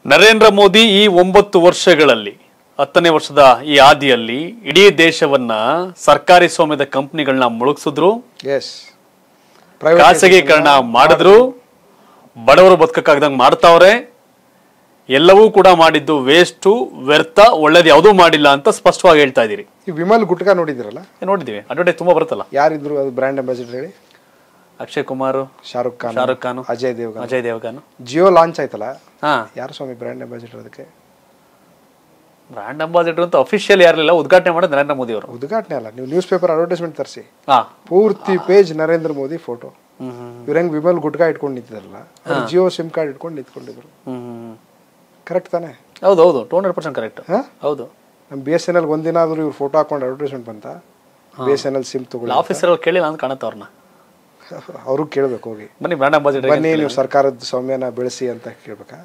ನರೇಂದ್ರ ಮೋದಿ ಈ ಒಂಬತ್ತು ವರ್ಷಗಳಲ್ಲಿ ಹತ್ತನೇ ವರ್ಷದ ಈ ಆದಿಯಲ್ಲಿ ಇಡೀ ದೇಶವನ್ನ ಸರ್ಕಾರಿ ಸ್ವಾಮ್ಯದ ಕಂಪನಿಗಳನ್ನ ಮುಳುಗಿಸಿದ್ರು ಎಸ್ ಖಾಸಗೀಕರಣ ಮಾಡಿದ್ರು ಬಡವರು ಬದುಕಕ್ಕಾಗ್ದಂಗೆ ಮಾಡ್ತಾವ್ರೆ ಎಲ್ಲವೂ ಕೂಡ ಮಾಡಿದ್ದು ವೇಸ್ಟು ವ್ಯರ್ಥ ಒಳ್ಳೇದು ಯಾವುದೂ ಮಾಡಿಲ್ಲ ಅಂತ ಸ್ಪಷ್ಟವಾಗಿ ಹೇಳ್ತಾ ಇದ್ದೀರಿ ಈ ವಿಮಲ್ ಗುಟ್ಕಾ ನೋಡಿದಿರಲ್ಲ ಏ, ನೋಡಿದ್ದೀವಿ ಅಡ್ವರ್ಟೈಸ್ ತುಂಬಾ ಬರುತ್ತಲ್ಲ ಯಾರಿದ್ರು ಅದು ಬ್ರ್ಯಾಂಡ್ ಅಂಬಾಸಿಡರ್ ಹೇಳಿ ಅಕ್ಷಯ್ ಕುಮಾರ್ ಶಾರುಖ್ ಖಾನ್ ಶಾರುಖ್ ಖಾನ್ ಅಜಯ್ ದೇವ್ಗನ್ ಅಜಯ್ ದೇವಗನ್ ಜಿಯೋ ಲಾಂಚ್ ಆಯ್ತಲ್ಲ ಹಾ ಯಾರು ಸ್ವಾಮಿ ಬ್ರ್ಯಾಂಡ್ ಅಂಬಾಸಿಡರ್ ಅದಕ್ಕೆ ಬ್ರಾಂಡ್ ಅಂಬಾಸಿಡರ್ ಅಂತ ಅಫಿಷಿಯಲ್ ಯಾರಿಲ್ಲ ಉದ್ಘಾಟನೆ ಮಾಡೋದು ನರೇಂದ್ರ ಮೋದಿ ಅವರು ಉದ್ಘಾಟನೆ ಅಲ್ಲ ನೀವು ನ್ಯೂಸ್ ಪೇಪರ್ ಅಡ್ವರ್ಟೈಸ್ಮೆಂಟ್ ತರಿಸಿ ಹಾ ಪೂರ್ತಿ ಪೇಜ್ ನರೇಂದ್ರ ಮೋದಿ ಫೋಟೋ ಹ್ಮ್ ಹ್ಮ್ ಇವ್ರ ಹೆಂಗ್ ವಿಮಲ್ ಗುಟ್ಕಾ ಇಟ್ಕೊಂಡು ನಿಂತಿದ್ರಲ್ಲ ಅವ್ರು ಜಿಯೋ ಸಿಮ್ ಕಾರ್ಡ್ ಇಟ್ಕೊಂಡು ನಿಂತ್ಕೊಂಡಿದ್ರು ಹ್ಮ್ ಹ್ಮ್ ಕರೆಕ್ಟ್ ತಾನೆ ಹೌದು ಹೌದು ಟೂ ಹಂಡ್ರೆಡ್ ಪರ್ಸೆಂಟ್ ಕರೆಕ್ಟ್ ಹಾ ಹೌದು ನಮ್ಮ ಬಿ ಎಸ್ ಎನ್ ಎಲ್ ಒಂದಿನ ಆದ್ರೂ ಇವ್ರು ಫೋಟೋ ಹಾಕೊಂಡು ಅಡ್ವರ್ಟೈಸ್ಮೆಂಟ್ ಬಂತ B S N L SIM ತಗೊಳ್ಳಿ ಆಫೀಸರ್ ಅವ್ರು ಕೇಳಿಲ್ಲ ಅಂತ ಕಾಣುತ್ತೆ ಅವ್ರನ್ನ ಅವರು ಕೇಳ್ಬೇಕು ಹೋಗಿ ಬನ್ನಿ ಬ್ರಾಂಡ್ ಅಂಬಾಸಿಡರ್ ಬನ್ನಿ ನೀವು ಸರ್ಕಾರದ ಸ್ವಾಮ್ಯನ ಬೆಳೆಸಿ ಅಂತ ಕೇಳ್ಬೇಕಾ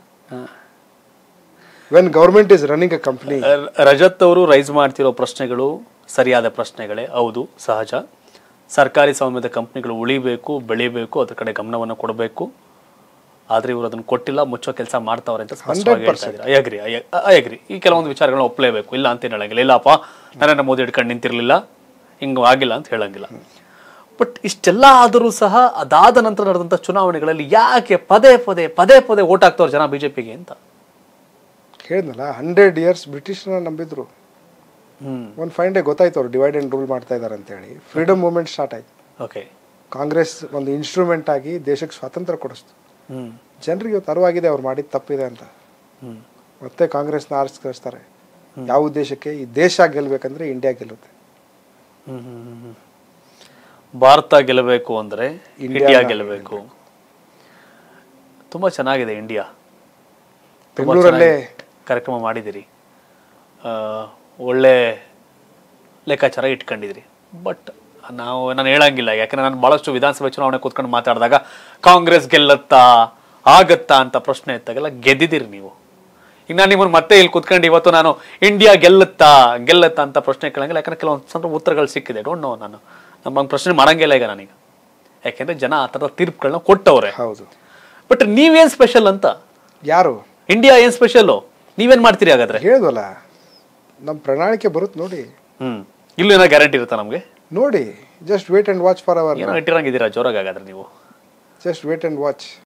when government is running a company Rajat ಅವರು ರೈಸ್ ಮಾಡ್ತಿರೋ ಪ್ರಶ್ನೆಗಳು ಸರಿಯಾದ ಪ್ರಶ್ನೆಗಳೇ ಹೌದು ಸಹಜ ಸರ್ಕಾರಿ ಸ್ವಾಮ್ಯದ ಕಂಪ್ನಿಗಳು ಉಳಿಬೇಕು ಬೆಳಿಬೇಕು ಅದ್ರ ಕಡೆ ಗಮನವನ್ನು ಕೊಡಬೇಕು ಆದ್ರೆ ಇವರು ಅದನ್ನು ಕೊಟ್ಟಿಲ್ಲ ಮುಚ್ಚೋ ಕೆಲಸ ಮಾಡ್ತಾವ್ರೆ ಅಂತ ಸ್ಪಷ್ಟವಾಗಿ ಹೇಳ್ತಾ ಇದ್ದಾರೆ ಐ ಅಗ್ರಿ ಐ ಅಗ್ರಿ ಈ ಕೆಲವೊಂದು ವಿಚಾರಗಳನ್ನ ಒಪ್ಪಲೇಬೇಕು ಇಲ್ಲ ಅಂತ ಏನ್ ಹೇಳಂಗಿಲ್ಲ ಇಲ್ಲಪ್ಪ ನರೇಂದ್ರ ಮೋದಿ ಹಿಡ್ಕೊಂಡು ನಿಂತಿರ್ಲಿಲ್ಲ ಹಿಂಗ ಆಗಿಲ್ಲ ಅಂತ ಹೇಳಂಗಿಲ್ಲ ಬಟ್ ಇಷ್ಟೆಲ್ಲ ಆದರೂ ಸಹ ಅದಾದ ನಂತರ ನಡೆದಂಥ ಚುನಾವಣೆಗಳಲ್ಲಿ ಯಾಕೆ ಪದೇ ಪದೇ ಪದೇ ಪದೇ ಓಟ್ ಹಾಕ್ತವ್ರು ಜನ ಬಿಜೆಪಿಗೆ ಅಂತ ಹೇಳಿದ್ನಲ್ಲ ಹಂಡ್ರೆಡ್ ಇಯರ್ಸ್ ಬ್ರಿಟಿಷ್ನ ನಂಬಿದ್ರು ಹ್ಮ್ ಒಂದು ಫೈನ್ ಡೇ ಗೊತ್ತಾಯ್ತು ಅವ್ರು ಡಿವೈಡ್ ಅಂಡ್ ರೂಲ್ ಮಾಡ್ತಾ ಇದ್ದಾರೆ ಅಂತೇಳಿ ಫ್ರೀಡಮ್ ಮೂವ್ಮೆಂಟ್ ಸ್ಟಾರ್ಟ್ ಆಯ್ತು ಓಕೆ ಕಾಂಗ್ರೆಸ್ ಒಂದು ಇನ್ಸ್ಟ್ರೂಮೆಂಟ್ ಆಗಿ ದೇಶಕ್ಕೆ ಸ್ವಾತಂತ್ರ್ಯ ಕೊಡಿಸ್ತು ಹ್ಮ್ ಜನರಿಗೆ ಇವತ್ತು ಅರಿವಾಗಿದೆ ಅವ್ರು ಮಾಡಿದ ತಪ್ಪಿದೆ ಅಂತ ಹ್ಮ್ ಮತ್ತೆ ಕಾಂಗ್ರೆಸ್ನ ಆರಿಸ್ಕರಿಸ್ತಾರೆ ಯಾವ ಉದ್ದೇಶಕ್ಕೆ ಈ ದೇಶ ಗೆಲ್ಬೇಕಂದ್ರೆ ಇಂಡಿಯಾ ಗೆಲ್ಲುತ್ತೆ ಹ್ಮ್ ಹ್ಮ್ ಹ್ಮ್ ಹ್ಮ್. ಭಾರತ ಗೆಲ್ಲಬೇಕು ಅಂದ್ರೆ ಇಂಡಿಯಾ ಗೆಲ್ಲಬೇಕು ತುಂಬಾ ಚೆನ್ನಾಗಿದೆ ಇಂಡಿಯಾ ತುಂಬಾ ಬೆಂಗಳೂರಲ್ಲೇ ಚೆನ್ನಾಗಿ ಕಾರ್ಯಕ್ರಮ ಮಾಡಿದಿರಿ ಆ, ಒಳ್ಳೆ ಲೆಕ್ಕಾಚಾರ ಇಟ್ಕೊಂಡಿದ್ರಿ ಬಟ್ ನಾವು ನಾನು ಹೇಳಂಗಿಲ್ಲ ಯಾಕಂದ್ರೆ ನಾನು ಬಹಳಷ್ಟು ವಿಧಾನಸಭೆ ಚುನಾವಣೆ ಕೂತ್ಕೊಂಡು ಮಾತಾಡಿದಾಗ ಕಾಂಗ್ರೆಸ್ ಗೆಲ್ಲತ್ತಾ ಆಗತ್ತಾ ಅಂತ ಪ್ರಶ್ನೆ ಎತ್ತಾಗೆಲ್ಲ ಗೆದ್ದಿದ್ದೀರಿ ನೀವು ಈಗ ನಾನು ನಿಮ್ಮನ್ನು ಮತ್ತೆ ಇಲ್ಲಿ ಕೂತ್ಕೊಂಡು ಇವತ್ತು ನಾನು ಇಂಡಿಯಾ ಗೆಲ್ಲತ್ತಾ ಗೆಲ್ಲತ್ತಾ ಅಂತ ಪ್ರಶ್ನೆ ಕೇಳಂಗಿಲ್ಲ ಯಾಕಂದ್ರೆ ಕೆಲವೊಂದು ಸಂದರ್ಭ ಉತ್ತರಗಳು ಸಿಕ್ಕಿದೆ ಡೋಂಟ್ ನೋ ನಾನು ನಮ್ಮ ಪ್ರಶ್ನೆ ಮಾಡಂಗಿಲ್ಲ ಈಗ ನಾನೀಗ ಯಾಕೆಂದ್ರೆ ಜನ ಆ ಥರದ ತೀರ್ಪುಗಳನ್ನ ಕೊಟ್ಟವ್ರೆ ಹೌದು ಬಟ್ ನೀವೇನ್ ಸ್ಪೆಷಲ್ ಅಂತ ಯಾರು ಇಂಡಿಯಾ ಏನ್ ಸ್ಪೆಷಲ್ ನೀವೇನ್ ಮಾಡ್ತೀರಿ ಹಾಗಾದ್ರೆ ಹೇಳಿದ್ವಲ್ಲ ನಮ್ಮ ಪ್ರಣಾಳಿಕೆ ಬರುತ್ತೆ ನೋಡಿ ಹ್ಮ್ ಇಲ್ಲೂ ಏನೋ ಗ್ಯಾರಂಟಿ ಇರುತ್ತಾ ನಮ್ಗೆ ನೋಡಿ just wait and watch for our ಏನೋ ಇಟ್ಟಿರಂಗಿದ್ದೀರಾ ಜೋರಾಗಿ ಹಾಗಾದ್ರೆ ನೀವು ಜಸ್ಟ್ ವೇಟ್ ಅಂಡ್ ವಾಚ್